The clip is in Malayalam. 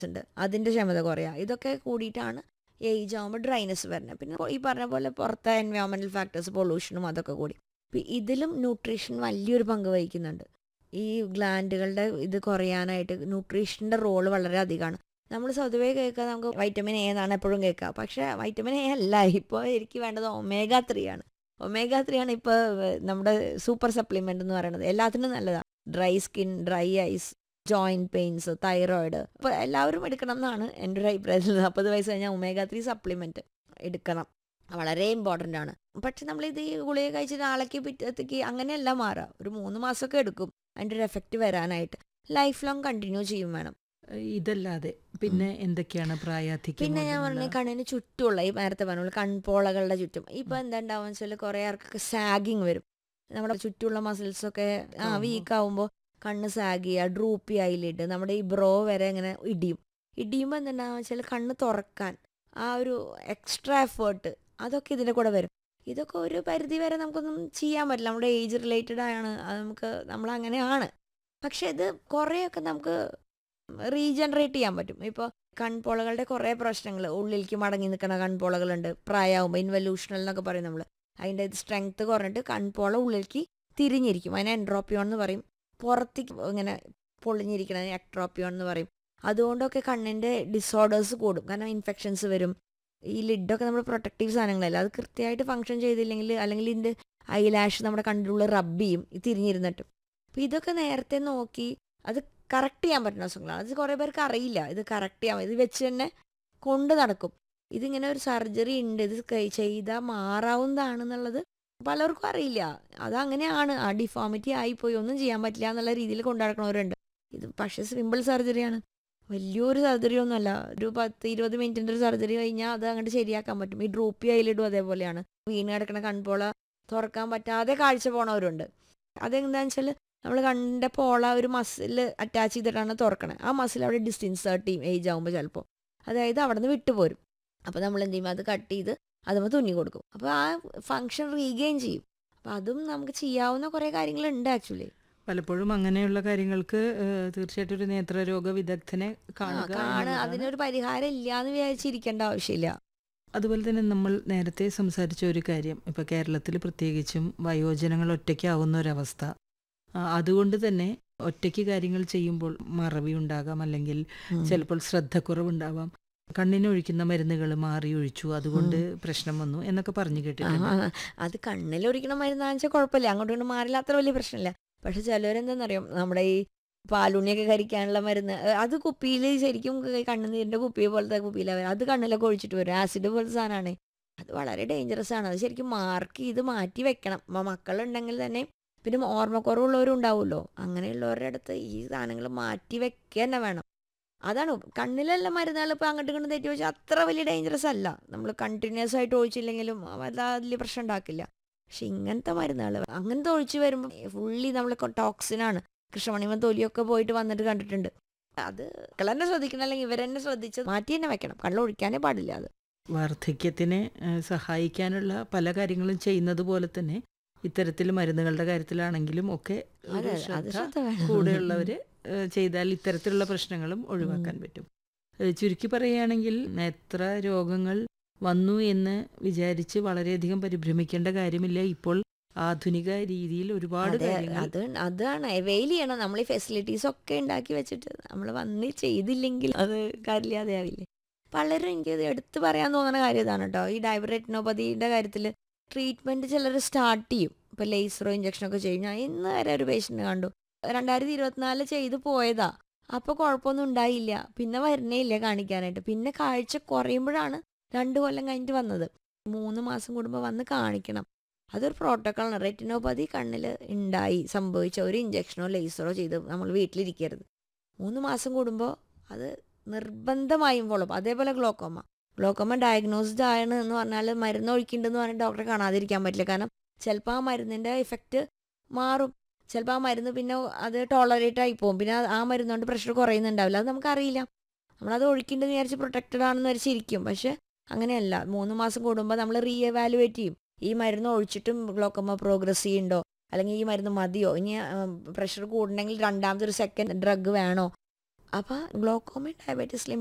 ഉണ്ട് അതിൻ്റെ ക്ഷമത കുറയുക ഇതൊക്കെ കൂടിയിട്ടാണ് ഏജ് ആകുമ്പോൾ ഡ്രൈനസ് വരുന്നത് പിന്നെ ഈ പറഞ്ഞ പോലെ പുറത്തെ എൻവയോൺമെൻറ്റൽ ഫാക്ടേഴ്സ് പൊല്യൂഷനും അതൊക്കെ കൂടി ഇപ്പം ഇതിലും ന്യൂട്രീഷൻ വലിയൊരു പങ്ക് വഹിക്കുന്നുണ്ട് ഈ ഗ്ലാൻഡുകളുടെ ഇത് കുറയാനായിട്ട് ന്യൂട്രീഷൻ്റെ റോള് വളരെ അധികമാണ് നമ്മൾ സ്വതവേ കേൾക്കുക നമുക്ക് വൈറ്റമിൻ എ എന്നാണ് എപ്പോഴും കേൾക്കുക പക്ഷേ വൈറ്റമിൻ എ അല്ല ഇപ്പോൾ എനിക്ക് വേണ്ടത് ഒമേഗ ത്രീ ആണ് ഒമേഗ ത്രീ ആണ് ഇപ്പോൾ നമ്മുടെ സൂപ്പർ സപ്ലിമെൻ്റ് എന്ന് പറയുന്നത് എല്ലാത്തിനും നല്ലതാണ് dry skin dry eyes joint pains thyroid ഇപ്പോൾ എല്ലാവരും എടുക്കണം എന്നാണ് എൻ്റെ ഒരു അഭിപ്രായത്തിൽ നാൽപ്പത് വയസ്സ് കഴിഞ്ഞാൽ ഒമേഗ ത്രീ സപ്ലിമെൻറ്റ് എടുക്കണം വളരെ ഇമ്പോർട്ടൻ്റ് ആണ് പക്ഷെ നമ്മളിത് ഈ ഗുളിക കഴിച്ച് നാളേക്ക് പിറ്റത്തേക്ക് അങ്ങനെയല്ല മാറുക ഒരു മൂന്ന് മാസമൊക്കെ എടുക്കും അതിൻ്റെ ഒരു എഫക്റ്റ് വരാനായിട്ട് ലൈഫ് ലോങ് കണ്ടിന്യൂ ചെയ്യും വേണം ഇതല്ലാതെ പിന്നെ എന്തൊക്കെയാണ് പ്രായാധിക്യം പിന്നെ ഞാൻ മൂലമുള്ള- പറഞ്ഞ കണ്ണിന് ചുറ്റുമുള്ള ഈ നേരത്തെ പറഞ്ഞ കൺപോളകളുടെ ചുറ്റും ഇപ്പൊ എന്താ ഉണ്ടാവുക വെച്ചാൽ കുറെ ആർക്കൊക്കെ സാഗിങ് വരും നമ്മുടെ ചുറ്റുമുള്ള മസിൽസ് ഒക്കെ ആ ഓഹോ. വീക്ക് ആവുമ്പോൾ കണ്ണ് സാഗ് ചെയ്യുക ഡ്രൂപ്പി ഐലിഡ് നമ്മുടെ ഈ ബ്രോ വരെ ഇങ്ങനെ ഇടിയും ഇടിയുമ്പോൾ എന്തുണ്ടാവുക വെച്ചാൽ കണ്ണ് തുറക്കാൻ ആ ഒരു എക്സ്ട്രാ എഫേർട്ട് അതൊക്കെ ഇതിൻ്റെ കൂടെ വരും ഇതൊക്കെ ഒരു പരിധി വരെ നമുക്കൊന്നും ചെയ്യാൻ പറ്റില്ല നമ്മുടെ ഏജ് റിലേറ്റഡ് ആണ് അത് നമുക്ക് നമ്മൾ അങ്ങനെയാണ് പക്ഷെ ഇത് കുറേയൊക്കെ നമുക്ക് റീജനറേറ്റ് ചെയ്യാൻ പറ്റും ഇപ്പോൾ കൺപോളകളുടെ കുറേ പ്രശ്നങ്ങൾ ഉള്ളിലേക്ക് മടങ്ങി നിൽക്കുന്ന കൺപോളകളുണ്ട് പ്രായമാകുമ്പോൾ ഇൻവല്യൂഷണൽ എന്നൊക്കെ പറയും നമ്മൾ അതിൻ്റെ സ്ട്രെങ്ത് കുറഞ്ഞിട്ട് കൺപോള ഉള്ളിലേക്ക് തിരിഞ്ഞിരിക്കും അതിനെ എൻട്രോപ്പിയോൺ എന്ന് പറയും പുറത്തേക്ക് ഇങ്ങനെ പൊളിഞ്ഞിരിക്കണത് എക്ട്രോപ്പിയോൺ എന്ന് പറയും അതുകൊണ്ടൊക്കെ കണ്ണിൻ്റെ ഡിസോർഡേഴ്സ് കൂടും കാരണം ഇൻഫെക്ഷൻസ് വരും ഈ ലിഡൊക്കെ നമ്മുടെ പ്രൊട്ടക്റ്റീവ് സാധനങ്ങളല്ല അത് കൃത്യമായിട്ട് ഫങ്ഷൻ ചെയ്തില്ലെങ്കിൽ അല്ലെങ്കിൽ ഇതിൻ്റെ ഐലാഷ് നമ്മുടെ കണ്ണിലുള്ള റബ്ബ് ചെയ്യും ഇത് തിരിഞ്ഞിരുന്നിട്ട് അപ്പോൾ ഇതൊക്കെ നേരത്തെ നോക്കി അത് കറക്റ്റ് ചെയ്യാൻ പറ്റുന്ന അസുഖങ്ങളാണ് അത് കുറേ പേർക്ക് അറിയില്ല ഇത് കറക്റ്റ് ചെയ്യാൻ ഇത് വെച്ച് തന്നെ കൊണ്ട് നടക്കും ഇതിങ്ങനെ ഒരു സർജറി ഉണ്ട് ഇത് കൈ- ചെയ്താൽ മാറാവുന്നതാണെന്നുള്ളത് പലർക്കും അറിയില്ല അതങ്ങനെയാണ് ആ ഡിഫോമിറ്റി ആയിപ്പോയി ഒന്നും ചെയ്യാൻ പറ്റില്ല എന്നുള്ള രീതിയിൽ കൊണ്ടു നടക്കുന്നവരുണ്ട് ഇത് പക്ഷേ സിമ്പിൾ സർജറിയാണ് വലിയൊരു സർജറി ഒന്നുമല്ല ഒരു പത്ത് ഇരുപത് മിനിറ്റിൻ്റെ ഒരു സർജറി കഴിഞ്ഞാൽ അത് അങ്ങോട്ട് ശരിയാക്കാൻ പറ്റും ഈ ഡ്രൂപ്പി അതിലിടും അതേപോലെയാണ് വീണ് കിടക്കണ കൺപോള തുറക്കാൻ പറ്റാതെ കാഴ്ച പോണവരുണ്ട് അതെന്താണെന്ന് വെച്ചാൽ നമ്മൾ കണ്ണിൻ്റെ പോള ഒരു മസിൽ അറ്റാച്ച് ചെയ്തിട്ടാണ് തുറക്കണത് ആ മസിൽ അവിടെ ഡിസ്ഇൻസേർട്ട് ചെയ്യും ഏജ് ആകുമ്പോൾ ചിലപ്പോൾ അതായത് അവിടെ നിന്ന് വിട്ടുപോരും അപ്പോൾ നമ്മൾ എന്ത് ചെയ്യും അത് കട്ട് ചെയ്ത് അതുമ്പോൾ തുന്നി കൊടുക്കും അപ്പോൾ ആ ഫങ്ഷൻ റീഗെയിൻ ചെയ്യും അപ്പോൾ അതും നമുക്ക് ചെയ്യാവുന്ന കുറേ കാര്യങ്ങളുണ്ട് ആക്ച്വലി പലപ്പോഴും അങ്ങനെയുള്ള കാര്യങ്ങൾക്ക് ഏഹ്, തീർച്ചയായിട്ടും ഒരു നേത്രരോഗ വിദഗ്ധനെ കാണുക കാണുക എന്നുള്ളതാണ്. അതിനൊരു പരിഹാരം ഇല്ല എന്ന് വിചാരിച്ചിരിക്കേണ്ട ആവശ്യമില്ല അതുപോലെ തന്നെ നമ്മൾ നേരത്തെ സംസാരിച്ച ഒരു കാര്യം ഇപ്പൊ കേരളത്തിൽ പ്രത്യേകിച്ചും വയോജനങ്ങൾ ഒറ്റയ്ക്കാവുന്ന ഒരവസ്ഥ ആ, അതുകൊണ്ട് തന്നെ ഒറ്റയ്ക്ക് കാര്യങ്ങൾ ചെയ്യുമ്പോൾ മറവി ഉണ്ടാകാം അല്ലെങ്കിൽ ചിലപ്പോൾ ശ്രദ്ധക്കുറവുണ്ടാവാം കണ്ണിനൊഴിക്കുന്ന മരുന്നുകൾ മാറി ഒഴിച്ചു അതുകൊണ്ട് പ്രശ്നം വന്നു എന്നൊക്കെ പറഞ്ഞു കേട്ടിട്ടുണ്ട് ആ, അത് കണ്ണിലൊരിക്കണ മരുന്നാന്ന് വെച്ചാൽ കുഴപ്പമില്ല അങ്ങോട്ടും ഇങ്ങോട്ടും മാറില്ല അത്ര വലിയ പ്രശ്നമില്ല പക്ഷെ ചിലവരെന്താണെന്നറിയാം നമ്മുടെ ഈ പാലുണ്ണിയൊക്കെ കരിക്കാനുള്ള മരുന്ന് ഏ, അത് കുപ്പിയിൽ ശരിക്കും കണ്ണുനീരിൻ്റെ കുപ്പി പോലത്തെ കുപ്പിയിലാണ് അത് കണ്ണിലൊക്കെ ഒഴിച്ചിട്ട് വരും ആസിഡ് പോലത്തെ സാധനമാണ് അത് വളരെ ഡേഞ്ചറസ് ആണ് അത് ശരിക്കും മാർക്ക് ചെയ്ത് മാറ്റി വെക്കണം മ- മക്കളുണ്ടെങ്കിൽ തന്നെ പിന്നെ ഓർമ്മക്കുറവുള്ളവരും ഉണ്ടാവുമല്ലോ അങ്ങനെയുള്ളവരുടെ അടുത്ത് ഈ സാധനങ്ങൾ മാറ്റി വെക്കുക തന്നെ വേണം അതാണ് കണ്ണിലുള്ള മരുന്നുകൾ ഇപ്പോൾ അങ്ങോട്ടും ഇങ്ങോട്ടും തെറ്റി വെച്ചാൽ അത്ര വലിയ ഡേഞ്ചറസ് അല്ല നമ്മൾ കണ്ടിന്യൂസ് ആയിട്ട് ഒഴിച്ചില്ലെങ്കിലും വല്ല വലിയ പ്രശ്നം ഉണ്ടാക്കില്ല പക്ഷെ ഇങ്ങനത്തെ മരുന്നുകൾ അങ്ങനത്തെ ഒഴിച്ച് വരുമ്പോൾ ഫുള്ളി നമ്മൾ ടോക്സിനാണ് കൃഷ്ണമണിമ തൊലിയൊക്കെ പോയിട്ട് വന്നിട്ട് കണ്ടിട്ടുണ്ട് അത് മക്കൾ തന്നെ ശ്രദ്ധിക്കണം അല്ലെങ്കിൽ ഇവരെന്നെ ശ്രദ്ധിച്ച് മാറ്റി തന്നെ വെക്കണം കള്ളൊഴിക്കാനേ പാടില്ല അത് വാർദ്ധക്യത്തിനെ ഏഹ്, സഹായിക്കാനുള്ള പല കാര്യങ്ങളും ചെയ്യുന്നത് പോലെ തന്നെ ഇത്തരത്തിൽ മരുന്നുകളുടെ കാര്യത്തിലാണെങ്കിലും ഒക്കെ ഒരു അതെ അത് ശ്രദ്ധ ശ്രദ്ധ വേണം കൂടെയുള്ളവര് ഏഹ്, ചെയ്താൽ ഇത്തരത്തിലുള്ള പ്രശ്നങ്ങളും ഒഴിവാക്കാൻ പറ്റും ഏഹ്, ചുരുക്കി പറയുകയാണെങ്കിൽ നേത്ര രോഗങ്ങൾ വന്നു എന്ന് വിചാരിച്ച് വളരെയധികം പരിഭ്രമിക്കേണ്ട കാര്യമില്ല ഇപ്പോൾ ആധുനിക രീതിയിൽ ഒരുപാട് അതെ കാര്യങ്ങൾ അത് അതാണ് അവെയിൽ ചെയ്യണം നമ്മൾ ഈ ഫെസിലിറ്റീസ് ഒക്കെ ഉണ്ടാക്കി വെച്ചിട്ട് നമ്മൾ വന്ന് ചെയ്തില്ലെങ്കിൽ അത് കാര്യമില്ലാതെ ആവില്ലേ പലരും എനിക്ക് ഇത് എടുത്തു പറയാൻ തോന്നുന്ന കാര്യം ഇതാണ് കേട്ടോ ഈ ഡയബറെറ്റിനോപ്പതിയുടെ കാര്യത്തിൽ ട്രീറ്റ്മെൻറ്റ് ചിലർ സ്റ്റാർട്ട് ചെയ്യും ഇപ്പോൾ ലേസറോ ഇഞ്ചക്ഷനൊക്കെ ചെയ്യും ഞാൻ ഇന്ന് വരെ ഒരു പേഷ്യൻ്റ് കണ്ടു രണ്ടായിരത്തി ഇരുപത്തിനാല് ചെയ്ത് പോയതാ അപ്പോൾ കുഴപ്പമൊന്നും ഉണ്ടായില്ല പിന്നെ വരുന്നേ ഇല്ല കാണിക്കാനായിട്ട് പിന്നെ കാഴ്ച കുറയുമ്പോഴാണ് രണ്ട് കൊല്ലം കഴിഞ്ഞിട്ട് വന്നത് മൂന്ന് മാസം കൂടുമ്പോൾ വന്ന് കാണിക്കണം അതൊരു പ്രോട്ടോക്കോളാണ് റെറ്റിനോപ്പതി കണ്ണിൽ ഉണ്ടായി സംഭവിച്ച ഒരു ഇഞ്ചക്ഷനോ ലേസറോ ചെയ്ത് നമ്മൾ വീട്ടിലിരിക്കരുത് മൂന്ന് മാസം കൂടുമ്പോൾ അത് നിർബന്ധമായും ഫോളോ അതേപോലെ ഗ്ലോക്കോമ ഗ്ലോക്കോമ ഡയഗ്നോസ്ഡ് ആണ് എന്ന് പറഞ്ഞാൽ മരുന്ന് ഒഴിക്കുന്നുണ്ടെന്ന് പറഞ്ഞാൽ ഡോക്ടറെ കാണാതിരിക്കാൻ പറ്റില്ല കാരണം ചിലപ്പോൾ ആ മരുന്നിൻ്റെ ഇഫക്റ്റ് മാറും ചിലപ്പോൾ ആ മരുന്ന് പിന്നെ അത് ടോളറേറ്റ് ആയി പോകും പിന്നെ ആ മരുന്നുകൊണ്ട് പ്രഷർ കുറയുന്നുണ്ടാവില്ല അത് നമുക്കറിയില്ല നമ്മളത് ഒഴിക്കേണ്ടതെന്ന് വിചാരിച്ച് പ്രൊട്ടക്റ്റഡ് ആണെന്ന് വിചാരിച്ചിരിക്കും പക്ഷെ അങ്ങനെയല്ല മൂന്ന് മാസം കൂടുമ്പോൾ നമ്മൾ റീ എവാലുവേറ്റ് ചെയ്യും ഈ മരുന്ന് ഒഴിച്ചിട്ടും ഗ്ലോക്കോമ പ്രോഗ്രസ് ചെയ്യുന്നുണ്ടോ അല്ലെങ്കിൽ ഈ മരുന്ന് മതിയോ ഇനി പ്രഷർ കൂടണമെങ്കിൽ രണ്ടാമത്തെ ഒരു സെക്കൻഡ് ഡ്രഗ് വേണോ അപ്പോൾ ഗ്ലോക്കോമയും ഡയബറ്റീസിലും